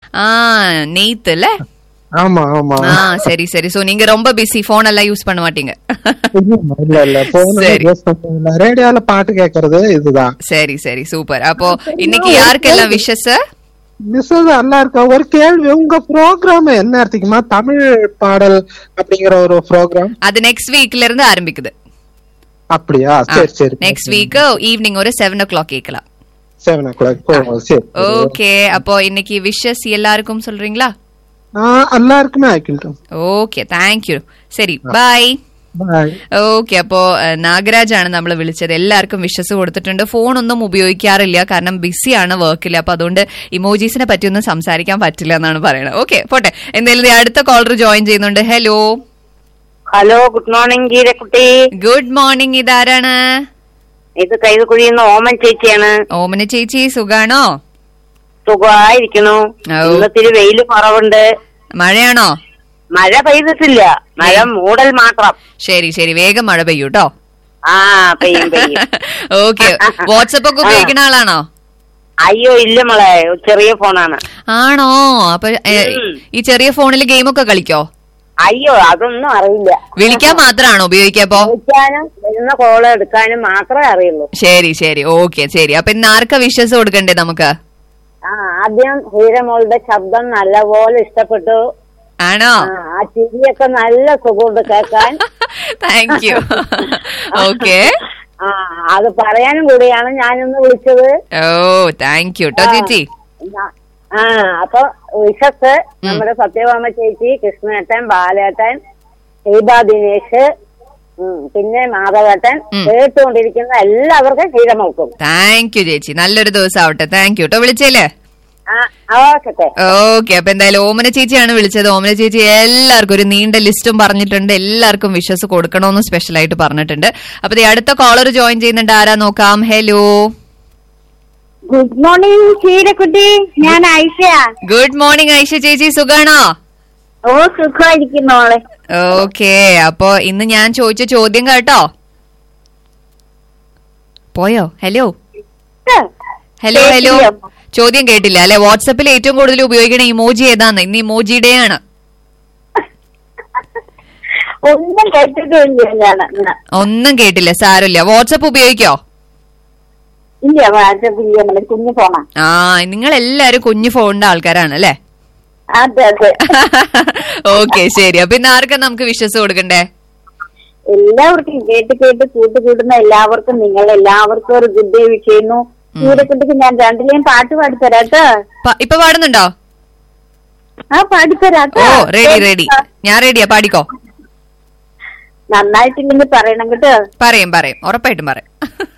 ஆ நெய்த் இல்ல ஆமா ஆமா ஆ சரி சரி சோ நீங்க ரொம்ப பிஸி போன் எல்லாம் யூஸ் பண்ண மாட்டீங்க இல்ல இல்ல போன் சரி. யூஸ் பண்றதில்ல ரேடியோல பாட்டு கேக்குறது இதுதான் சரி சரி சூப்பர் அப்போ இன்னைக்கு யாருக்கெல்லாம் விஷஸ் மிஸ்ஸஸ் நல்லா இருக்கா ஒரு கேள்வி உங்க ப்ரோக்ராம் என்ன நேரத்துக்குமா தமிழ் பாடல் அப்படிங்கிற ஒரு ப்ரோக்ராம் அது நெக்ஸ்ட் வீக்ல இருந்து ஆரம்பிக்குது அப்படியா சரி சரி நெக்ஸ்ட் வீக் ஈவினிங் ஒரு செவன் ஓ கிளாக் கேட்கலாம் செவன் ஓ கிளாக் சரி ஓகே அப்போ இன்னைக்கு விஷஸ் எல்லாருக்கும் சொல்றீங்களா ஆ எல்லாருக்குமே ஆக்கிட்டோம் ഓക്കെ താങ്ക് യു ശരി ബൈ பாய் ഓക്കെ അപ്പോ ഏഹ്, നാഗരാജ് ആണ് നമ്മൾ വിളിച്ചത് എല്ലാവർക്കും വിഷസ് കൊടുത്തിട്ടുണ്ട് ഫോൺ ഒന്നും ഉപയോഗിക്കാറില്ല കാരണം ബിസിയാണ് വർക്കിൽ അപ്പൊ അതുകൊണ്ട് ഇമോജീസിനെ പറ്റിയൊന്നും സംസാരിക്കാൻ പറ്റില്ല എന്നാണ് പറയുന്നത് ഓക്കെ പോട്ടെ എന്തായാലും ദേ അടുത്ത കോളർ ജോയിൻ ചെയ്യുന്നുണ്ട് ഹലോ ഹലോ ഗുഡ് മോർണിംഗ് ഗീരക്കുട്ടി ഗുഡ് മോർണിംഗ് ഇതാരാണ് ഇത് കൈതുകുഴിയുന്ന ഓമൻ ചേച്ചിയാണ് ഓമന ചേച്ചി സുഖാണോ സുഖമായിരിക്കണു ഓ. ഇന്നത്തിരി വെയില് കുറവുണ്ട് മഴയാണോ മഴ പെയ്തിട്ടില്ല മഴ മൂടൽ മാത്രം ശരി ശരി വേഗം മഴ പെയ്യൂട്ടോ ആ പെയ്യും പെയ്യും ഓക്കെ വാട്സപ്പ് ഒക്കെ ഉപയോഗിക്കുന്ന ആളാണോ അയ്യോ ഇല്ല മോളെ ചെറിയ ഫോണാണ് ആണോ അപ്പൊ ഏ, ഉം. ഈ ചെറിയ ഫോണിൽ ഗെയിമൊക്കെ കളിക്കോ അയ്യോ അതൊന്നും അറിയില്ല വിളിക്കാൻ മാത്രാണോ ഉപയോഗിക്കപ്പോ വിളിക്കാനും വരുന്ന കോള് എടുക്കാനും മാത്രമേ അറിയുള്ളൂ ശരി ശരി ഓക്കെ ശരി അപ്പൊ ഇന്ന് ആർക്കാ വിശ്വസ് കൊടുക്കണ്ടേ നമുക്ക് ആ ആദ്യം ഹീരമോളുടെ ശബ്ദം നല്ലപോലെ ഇഷ്ടപ്പെട്ടു ആണോ ആ, ആ ചിരിയൊക്കെ നല്ല സുഖമുണ്ട് കേൾക്കാൻ താങ്ക് യു ഓക്കെ ആ അത് പറയാനും കൂടിയാണ് ഞാനിന്ന് വിളിച്ചത് ഓ താങ്ക് യു കേട്ടോ ചേച്ചി ഞാ- ആ അപ്പൊ വിശസ് നമ്മുടെ സത്യഭാമ ചേച്ചി കൃഷ്ണേട്ടൻ ബാലേട്ടൻ ഹീബ ദിനേശ് ഉം, പിന്നെ മാധവേട്ടൻ ഉം. കേട്ടുകൊണ്ടിരിക്കുന്ന എല്ലാവർക്കും ക്ഷീരമോൾക്കും താങ്ക് യു ചേച്ചി നല്ലൊരു ദിവസം ആവട്ടെ താങ്ക് യു കേട്ടോ വിളിച്ചേലേ ആ ആവാസത്തെ ഓക്കെ അപ്പൊ എന്തായാലും ഓമന ചേച്ചിയാണ് വിളിച്ചത് ഓമന ചേച്ചി എല്ലാവർക്കും ഒരു നീണ്ട ലിസ്റ്റും പറഞ്ഞിട്ടുണ്ട് എല്ലാവർക്കും വിശ്വസ് കൊടുക്കണമെന്ന് സ്പെഷ്യൽ ആയിട്ട് പറഞ്ഞിട്ടുണ്ട് അപ്പൊ ദേ അടുത്ത കോളർ ജോയിൻ ചെയ്യുന്നുണ്ട് ആരാ നോക്കാം ഹലോ ഗുഡ് മോർണിംഗ് ക്ഷീരക്കുട്ടി ഞാൻ ഐഷയാ ഗുഡ് മോർണിംഗ് ഐഷ ചേച്ചി സുഖാണോ ഓ സുഖമായിരിക്കുന്നോളെ ഓക്കെ അപ്പൊ ഇന്ന് ഞാൻ ചോദിച്ച ചോദ്യം കേട്ടോ പോയോ ഹലോ ഹലോ ഹലോ ചോദ്യം കേട്ടില്ല അല്ലെ വാട്സപ്പിൽ ഏറ്റവും കൂടുതൽ ഉപയോഗിക്കുന്ന ഇമോജി ഏതാന്ന് ഇന്ന് ഇമോജിയുടെ ആണ് ഒന്നും കേട്ടിട്ടില്ല ഞാൻ ഇന്ന്. ഒന്നും കേട്ടില്ല സാരമില്ല വാട്സപ്പ് ഉപയോഗിക്കോ ഇല്ല വാട്സപ്പില്ല നമ്മുടെ കുഞ്ഞു ഫോണാ ആ നിങ്ങൾ എല്ലാരും കുഞ്ഞു ഫോണിന്റെ ആൾക്കാരാണ് അല്ലേ അതെ അതെ ഓക്കെ ശരി അപ്പൊ ഇന്ന് ആർക്കാ നമുക്ക് വിശ്വസ് കൊടുക്കണ്ടേ എല്ലാവർക്കും കേട്ട് കേട്ട് കൂട്ടുകൂടുന്ന എല്ലാവർക്കും നിങ്ങൾ എല്ലാവർക്കും ഒരു ഗുഡ് ഡേ വിഷ് ചെയ്യുന്നു ക്ഷീരക്കുട്ടിക്ക് ഞാൻ രണ്ടിലെയും പാട്ട് പാടിത്തരാട്ടോ പ- ഇപ്പൊ പാടുന്നുണ്ടോ ആ പാടിത്തരാട്ടോ ഓ റെഡി റെഡി ഞാൻ റെഡിയാ പാടിക്കോ നന്നായിട്ടില്ലെങ്കിൽ പറയണം കേട്ടോ പറയും പറയും ഉറപ്പായിട്ടും പറയും